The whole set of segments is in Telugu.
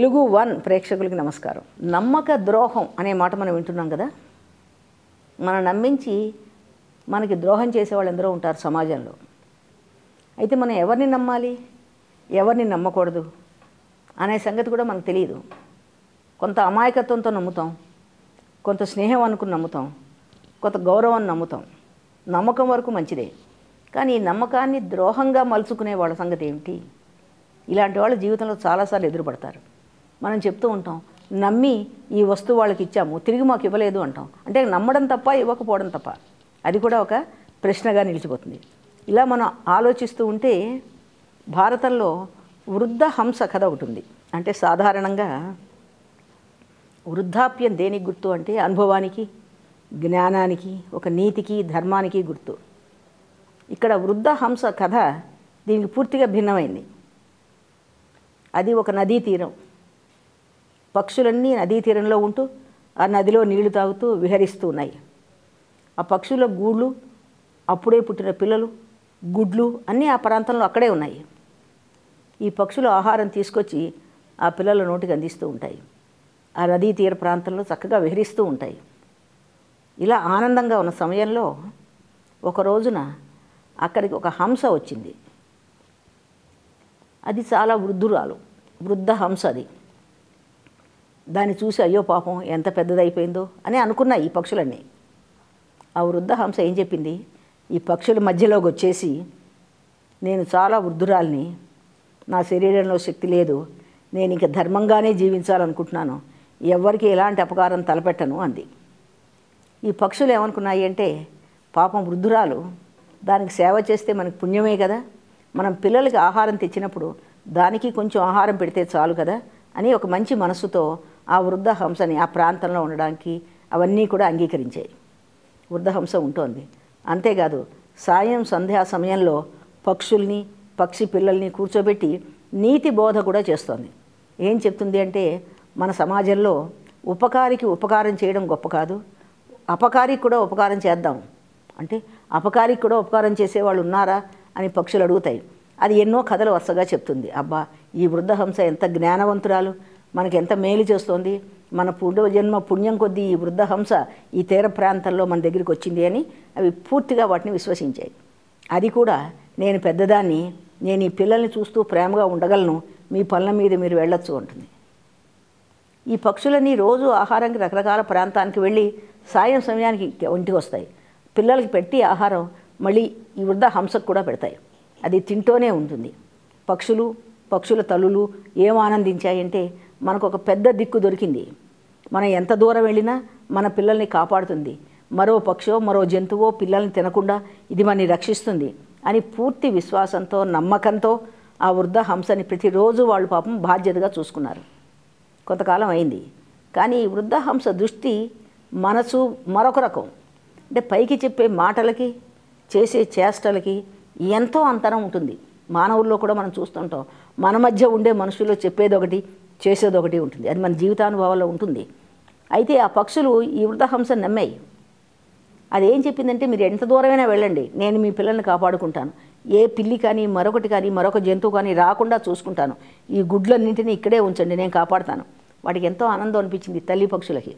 తెలుగు వన్ ప్రేక్షకులకి నమస్కారం నమ్మక ద్రోహం అనే మాట మనం వింటున్నాం కదా మనం నమ్మించి మనకి ద్రోహం చేసే వాళ్ళు ఎందరో ఉంటారు సమాజంలో అయితే మనం ఎవరిని నమ్మాలి ఎవరిని నమ్మకూడదు అనే సంగతి కూడా మనకు తెలియదు కొంత అమాయకత్వంతో నమ్ముతాం కొంత స్నేహం అనుకుని నమ్ముతాం కొంత గౌరవం నమ్ముతాం నమ్మకం వరకు మంచిదే కానీ ఈ నమ్మకాన్ని ద్రోహంగా మలుచుకునే వాళ్ళ సంగతి ఏమిటి ఇలాంటి వాళ్ళు జీవితంలో చాలాసార్లు ఎదురుపడతారు మనం చెప్తూ ఉంటాం నమ్మి ఈ వస్తువు వాళ్ళకి ఇచ్చాము తిరిగి మాకు ఇవ్వలేదు అంటాం అంటే నమ్మడం తప్ప ఇవ్వకపోవడం తప్ప అది కూడా ఒక ప్రశ్నగా నిలిచిపోతుంది ఇలా మనం ఆలోచిస్తూ ఉంటే భారతంలో వృద్ధ హంస కథ ఒకటి ఉంది అంటే సాధారణంగా వృద్ధాప్యం దేనికి గుర్తు అంటే అనుభవానికి జ్ఞానానికి ఒక నీతికి ధర్మానికి గుర్తు ఇక్కడ వృద్ధ హంస కథ దీనికి పూర్తిగా భిన్నమైంది అది ఒక నదీ తీరం పక్షులన్నీ నదీ తీరంలో ఉంటూ ఆ నదిలో నీళ్లు తాగుతూ విహరిస్తూ ఉన్నాయి ఆ పక్షుల గూళ్ళు అప్పుడే పుట్టిన పిల్లలు గుడ్లు అన్నీ ఆ ప్రాంతంలో అక్కడే ఉన్నాయి ఈ పక్షులు ఆహారం తీసుకొచ్చి ఆ పిల్లల నోటికి అందిస్తూ ఉంటాయి ఆ నదీ తీర ప్రాంతంలో చక్కగా విహరిస్తూ ఉంటాయి ఇలా ఆనందంగా ఉన్న సమయంలో ఒక రోజున అక్కడికి ఒక హంస వచ్చింది అది చాలా వృద్ధురాలు వృద్ధ హంస అది దాన్ని చూసి అయ్యో పాపం ఎంత పెద్దదైపోయిందో అని అనుకున్నాయి ఈ పక్షులన్నీ ఆ వృద్ధ హంస ఏం చెప్పింది ఈ పక్షుల మధ్యలోకి వచ్చేసి నేను చాలా వృద్ధురాల్ని నా శరీరంలో శక్తి లేదు నేను ఇంక ధర్మంగానే జీవించాలనుకుంటున్నాను ఎవ్వరికి ఎలాంటి అపకారం తలపెట్టను అంది ఈ పక్షులు ఏమనుకున్నాయి అంటే పాపం వృద్ధురాలు దానికి సేవ చేస్తే మనకు పుణ్యమే కదా మనం పిల్లలకి ఆహారం తెచ్చినప్పుడు దానికి కొంచెం ఆహారం పెడితే చాలు కదా అని ఒక మంచి మనస్సుతో ఆ వృద్ధ హంసని ఆ ప్రాంతంలో ఉండడానికి అవన్నీ కూడా అంగీకరించాయి వృద్ధహంస ఉంటుంది అంతేకాదు సాయం సంధ్యా సమయంలో పక్షుల్ని పక్షి పిల్లల్ని కూర్చోబెట్టి నీతి బోధ కూడా చేస్తోంది ఏం చెప్తుంది అంటే మన సమాజంలో ఉపకారికి ఉపకారం చేయడం గొప్ప కాదు అపకారికి కూడా ఉపకారం చేద్దాం అంటే అపకారికి కూడా ఉపకారం చేసేవాళ్ళు ఉన్నారా అని పక్షులు అడుగుతాయి అది ఎన్నో కథలు వరుసగా చెప్తుంది అబ్బా ఈ వృద్ధహంస ఎంత జ్ఞానవంతురాలు మనకి ఎంత మేలు చేస్తోంది మన పూర్వజన్మ పుణ్యం కొద్దీ ఈ వృద్ధహంస ఈ తీర ప్రాంతంలో మన దగ్గరికి వచ్చింది అని అవి పూర్తిగా వాటిని విశ్వసించాయి అది కూడా నేను పెద్దదాన్ని నేను ఈ పిల్లల్ని చూస్తూ ప్రేమగా ఉండగలను మీ పనుల మీద మీరు వెళ్ళొచ్చు అంటుంది ఈ పక్షులన్నీ రోజు ఆహారానికి రకరకాల ప్రాంతానికి వెళ్ళి సాయం సమయానికి ఇంటికి వస్తాయి పిల్లలకి పెట్టి ఆహారం మళ్ళీ ఈ వృద్ధ హంసకు కూడా పెడతాయి అది తింటూనే ఉంటుంది పక్షులు పక్షుల తల్లులు ఏం ఆనందించాయంటే మనకు ఒక పెద్ద దిక్కు దొరికింది మనం ఎంత దూరం వెళ్ళినా మన పిల్లల్ని కాపాడుతుంది మరో పక్షో మరో జంతువో పిల్లల్ని తినకుండా ఇది మనని రక్షిస్తుంది అని పూర్తి విశ్వాసంతో నమ్మకంతో ఆ వృద్ధ హంసని ప్రతిరోజు వాళ్ళు పాపం బాధ్యతగా చూసుకున్నారు కొంతకాలం అయింది కానీ ఈ వృద్ధ హంస దృష్టి మనసు మరొక రకం అంటే పైకి చెప్పే మాటలకి చేసే చేష్టలకి ఎంతో అంతరం ఉంటుంది మానవుల్లో కూడా మనం చూస్తుంటాం మన మధ్య ఉండే మనుషుల్లో చెప్పేది ఒకటి చేసేది ఒకటి ఉంటుంది అది మన జీవితానుభవాల్లో ఉంటుంది అయితే ఆ పక్షులు ఈ వృద్ధహంస నమ్మాయి అది ఏం చెప్పిందంటే మీరు ఎంత దూరమైనా వెళ్ళండి నేను మీ పిల్లల్ని కాపాడుకుంటాను ఏ పిల్లి కానీ మరొకటి కానీ మరొక జంతువు కానీ రాకుండా చూసుకుంటాను ఈ గుడ్లన్నింటినీ ఇక్కడే ఉంచండి నేను కాపాడుతాను వాటికి ఎంతో ఆనందం అనిపించింది తల్లి పక్షులకి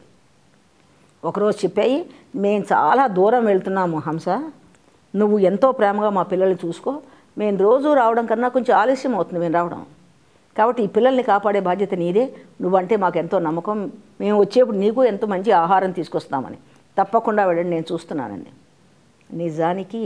ఒకరోజు చెప్పాయి మేము చాలా దూరం వెళ్తున్నాము హంస నువ్వు ఎంతో ప్రేమగా మా పిల్లల్ని చూసుకో మేము రోజు రావడం కన్నా కొంచెం ఆలస్యం అవుతుంది మేము రావడం కాబట్టి ఈ పిల్లల్ని కాపాడే బాధ్యత నీదే నువ్వంటే మాకు ఎంతో నమ్మకం మేము వచ్చేప్పుడు నీకు ఎంతో మంచి ఆహారం తీసుకొస్తామని తప్పకుండా వెళ్ళండి నేను చూస్తున్నానండి నిజానికి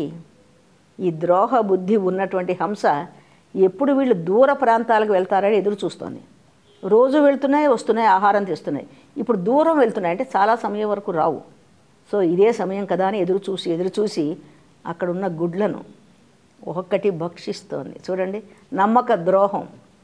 ఈ ద్రోహ బుద్ధి ఉన్నటువంటి హంస ఎప్పుడు వీళ్ళు దూర ప్రాంతాలకు వెళ్తారని ఎదురు చూస్తోంది రోజు వెళ్తున్నాయి వస్తున్నాయి ఆహారం తెస్తున్నాయి ఇప్పుడు దూరం వెళ్తున్నాయి అంటే చాలా సమయం వరకు రావు సో ఇదే సమయం కదా అని ఎదురు చూసి ఎదురు చూసి అక్కడ ఉన్న గుడ్లను ఒక్కొక్కటి భక్షిస్తోంది చూడండి నమ్మక ద్రోహం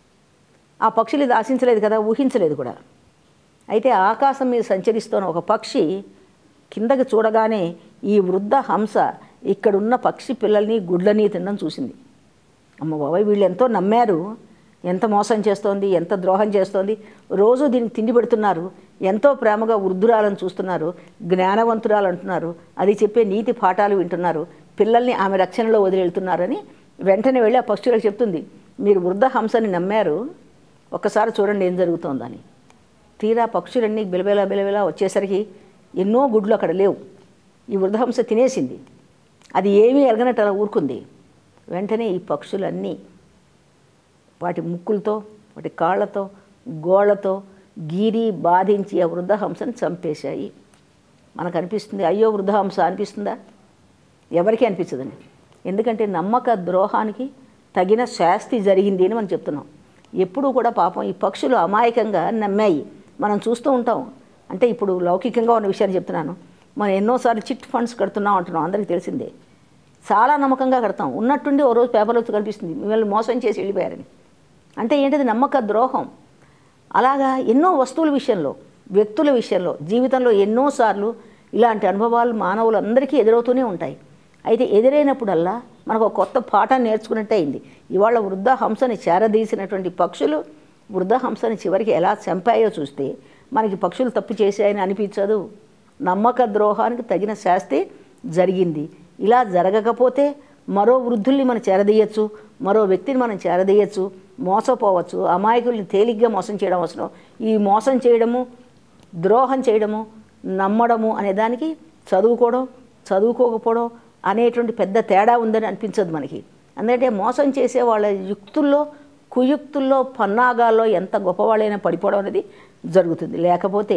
ఆ పక్షులు ఇది ఆశించలేదు కదా ఊహించలేదు కూడా అయితే ఆకాశం మీద సంచరిస్తున్న ఒక పక్షి కిందకి చూడగానే ఈ వృద్ధ హంస ఇక్కడున్న పక్షి పిల్లల్ని గుడ్లని తినడం చూసింది అమ్మ బాబాయ్ వీళ్ళు ఎంతో నమ్మారు ఎంత మోసం చేస్తోంది ఎంత ద్రోహం చేస్తోంది రోజు దీనికి తిండి పెడుతున్నారు ఎంతో ప్రేమగా వృద్ధురాలను చూస్తున్నారు జ్ఞానవంతురాలు అంటున్నారు అది చెప్పే నీతి పాఠాలు వింటున్నారు పిల్లల్ని ఆమె రక్షణలో వదిలి వెళ్తున్నారని వెంటనే వెళ్ళి ఆ పక్షులకు చెప్తుంది మీరు వృద్ధ హంసని నమ్మారు ఒక్కసారి చూడండి ఏం జరుగుతోందని తీరా పక్షులన్నీ బిలబిల బిలబిల వచ్చేసరికి ఎన్నో గుడ్లు అక్కడ లేవు ఈ వృద్ధహంస తినేసింది అది ఏమీ ఎరగనట్టు అలా ఊరుకుంది వెంటనే ఈ పక్షులన్నీ వాటి ముక్కులతో వాటి కాళ్ళతో గోళ్లతో గీరి బాధించి ఆ వృద్ధహంసని చంపేశాయి మనకు అనిపిస్తుంది అయ్యో వృద్ధహంస అనిపిస్తుందా ఎవరికీ అనిపించదండి ఎందుకంటే నమ్మక ద్రోహానికి తగిన శాస్తి జరిగింది అని మనం చెప్తున్నాం ఎప్పుడూ కూడా పాపం ఈ పక్షులు అమాయకంగా నమ్మాయి మనం చూస్తూ ఉంటాం అంటే ఇప్పుడు లౌకికంగా ఉన్న విషయాన్ని చెప్తున్నాను మనం ఎన్నోసార్లు చిట్ ఫండ్స్ కడుతున్నాం అంటున్నాం అందరికీ తెలిసిందే చాలా నమ్మకంగా కడతాం ఉన్నట్టుండి ఓ రోజు పేపర్లో వచ్చి కనిపిస్తుంది మిమ్మల్ని మోసం చేసి వెళ్ళిపోయారని అంటే ఏంటిది నమ్మక ద్రోహం అలాగా ఎన్నో వస్తువుల విషయంలో వ్యక్తుల విషయంలో జీవితంలో ఎన్నోసార్లు ఇలాంటి అనుభవాలు మానవులందరికీ ఎదురవుతూనే ఉంటాయి అయితే ఎదురైనప్పుడల్లా మనకు ఒక కొత్త పాఠాన్ని నేర్చుకున్నట్టే అయింది ఇవాళ వృద్ధ హంసని చేరదీసినటువంటి పక్షులు వృద్ధ హంసని చివరికి ఎలా చంపాయో చూస్తే మనకి పక్షులు తప్పు చేశాయని అనిపించదు నమ్మక ద్రోహానికి తగిన శాస్తి జరిగింది ఇలా జరగకపోతే మరో వృద్ధుల్ని మనం చేరదీయచ్చు మరో వ్యక్తిని మనం చేరదీయచ్చు మోసపోవచ్చు అమాయకుల్ని తేలిగ్గా మోసం చేయడం అవసరం ఈ మోసం చేయడము ద్రోహం చేయడము నమ్మడము అనే దానికి చదువుకోవడం చదువుకోకపోవడం అనేటువంటి పెద్ద తేడా ఉందని అనిపించదు మనకి ఎందుకంటే మోసం చేసే వాళ్ళ యుక్తుల్లో కుయుక్తుల్లో పన్నాగాల్లో ఎంత గొప్పవాళ్ళైనా పడిపోవడం అనేది జరుగుతుంది లేకపోతే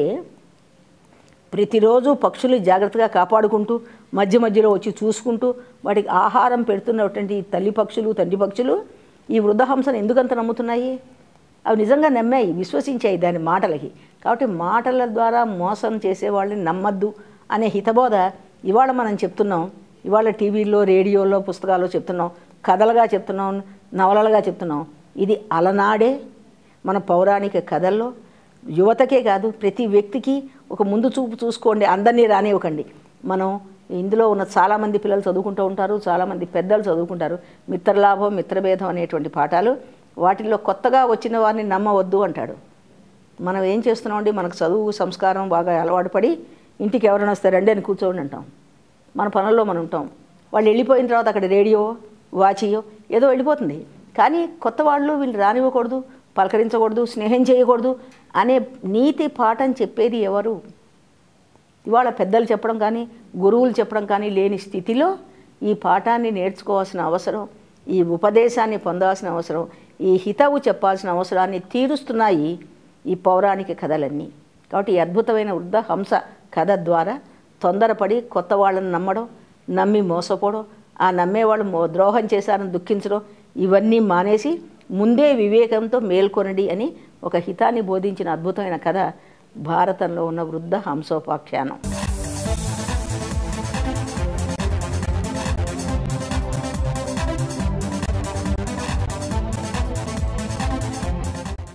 ప్రతిరోజు పక్షులు జాగ్రత్తగా కాపాడుకుంటూ మధ్య మధ్యలో వచ్చి చూసుకుంటూ వాటికి ఆహారం పెడుతున్నటువంటి ఈ తల్లి పక్షులు తండ్రి పక్షులు ఈ వృద్ధహంసను ఎందుకంత నమ్ముతున్నాయి అవి నిజంగా నమ్మాయి విశ్వసించాయి దాని మాటలకి కాబట్టి మాటల ద్వారా మోసం చేసే వాళ్ళని నమ్మద్దు అనే హితబోధ ఇవాళ మనం చెప్తున్నాం ఇవాళ టీవీల్లో రేడియోలో పుస్తకాల్లో చెప్తున్నాం కథలుగా చెప్తున్నాం నవలలుగా చెప్తున్నాం ఇది అలనాడే మన పౌరాణిక కథల్లో యువతకే కాదు ప్రతి వ్యక్తికి ఒక ముందు చూపు చూసుకోండి అందరినీ రానివ్వకండి మనం ఇందులో ఉన్న చాలామంది పిల్లలు చదువుకుంటూ ఉంటారు చాలామంది పెద్దలు చదువుకుంటారు మిత్రలాభం మిత్రభేదం అనేటువంటి పాఠాలు వాటిల్లో కొత్తగా వచ్చిన వారిని నమ్మవద్దు అంటాడు మనం ఏం చేస్తున్నామండి మనకు చదువు సంస్కారం బాగా అలవాటు పడి ఇంటికి ఎవరైనా వస్తే రండి అని కూర్చోండి అంటాం మన పనుల్లో మనం ఉంటాం వాళ్ళు వెళ్ళిపోయిన తర్వాత అక్కడ రేడియో వాచియో ఏదో వెళ్ళిపోతుంది కానీ కొత్త వాళ్ళు వీళ్ళు రానివ్వకూడదు పలకరించకూడదు స్నేహం చేయకూడదు అనే నీతి పాఠం చెప్పేది ఎవరు ఇవాళ పెద్దలు చెప్పడం కానీ గురువులు చెప్పడం కానీ లేని స్థితిలో ఈ పాఠాన్ని నేర్చుకోవాల్సిన అవసరం ఈ ఉపదేశాన్ని పొందాల్సిన అవసరం ఈ హితవు చెప్పాల్సిన అవసరాన్ని తీరుస్తున్నాయి ఈ పౌరాణిక కథలన్నీ కాబట్టి ఈ అద్భుతమైన వృద్ధ హంస కథ ద్వారా తొందరపడి కొత్త వాళ్ళని నమ్మడం నమ్మి మోసపోవడం ఆ నమ్మేవాళ్ళు మో ద్రోహం చేశారని దుఃఖించడం ఇవన్నీ మానేసి ముందే వివేకంతో మేల్కొనడి అని ఒక హితాన్ని బోధించిన అద్భుతమైన కథ భారతంలో ఉన్న వృద్ధ హంసోపాఖ్యానం